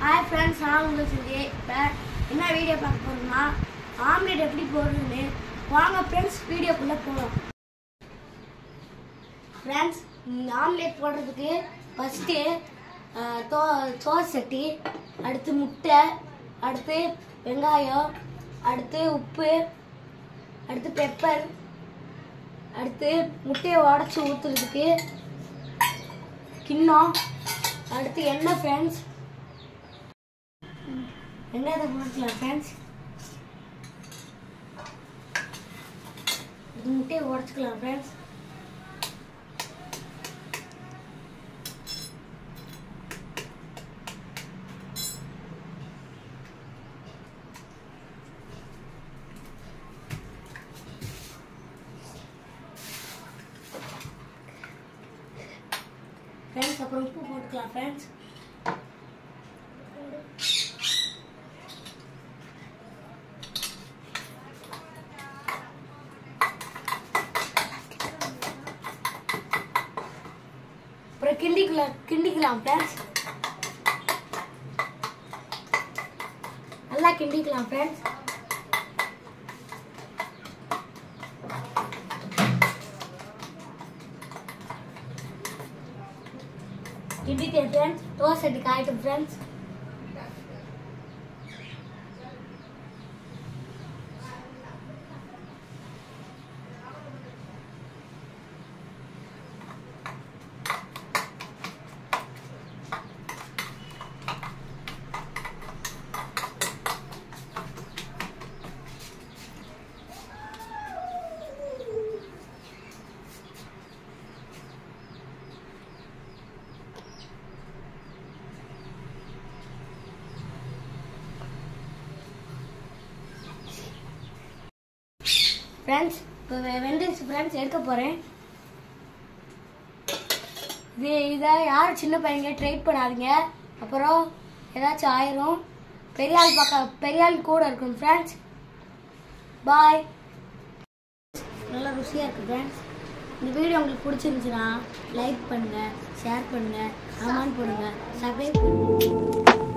hi friends நான் உங்கள் செஞ்சு இப்போ என்ன வீடியோ பார்க்க போகிறோம்னா ஆம்லெட் எப்படி போடுறதுன்னு வாங்க ஃப்ரெண்ட்ஸ் வீடியோக்குள்ளே போகலாம் ஃப்ரெண்ட்ஸ் ஆம்லெட் போடுறதுக்கு ஃபஸ்ட்டு தோ தோசை சட்டி அடுத்து முட்டை அடுத்து வெங்காயம் அடுத்து உப்பு அடுத்து பெப்பர் அடுத்து முட்டையை உடச்சி ஊற்றுறதுக்கு கிண்ணம் அடுத்து எண்ணெய் ஃப்ரெண்ட்ஸ் வெங்காயத்தை போட்டுக்கலாம் ஃப்ரெண்ட்ஸ் இது முட்டையை உடச்சிக்கலாம் ஃப்ரெண்ட்ஸ் ஃப்ரெண்ட்ஸ் அப்புறம் உப்பு போட்டுக்கலாம் ஃப்ரெண்ட்ஸ் அப்புறம் கிண்டிக்கலாம் கிண்டிக்கலாம் ஃப்ரெண்ட்ஸ் நல்லா கிண்டிக்கலாம் ஃப்ரெண்ட்ஸ் கிண்டிட்டேன் ஃப்ரெண்ட்ஸ் தோசை சட்டி காயட்டும் ஃப்ரெண்ட்ஸ் ஃப்ரெண்ட்ஸ் இப்போ வெந்துருச்சு ஃப்ரெண்ட்ஸ் எடுக்க போகிறேன் இது இதை யாரும் சின்ன பையங்க ட்ரைட் பண்ணாதீங்க அப்புறம் ஏதாச்சும் ஆயிரும் பெரிய ஆள் பக்கம் பெரிய ஆள் கூட இருக்கும் ஃப்ரெண்ட்ஸ் பாய் நல்லா ருசியாக இருக்குது ஃப்ரெண்ட்ஸ் இந்த வீடியோ உங்களுக்கு பிடிச்சிருந்துச்சுன்னா லைக் பண்ணுங்கள் ஷேர் பண்ணுங்கள் கமெண்ட் பண்ணுங்கள் சப்ஸ்கிரைப் பண்ணுங்கள்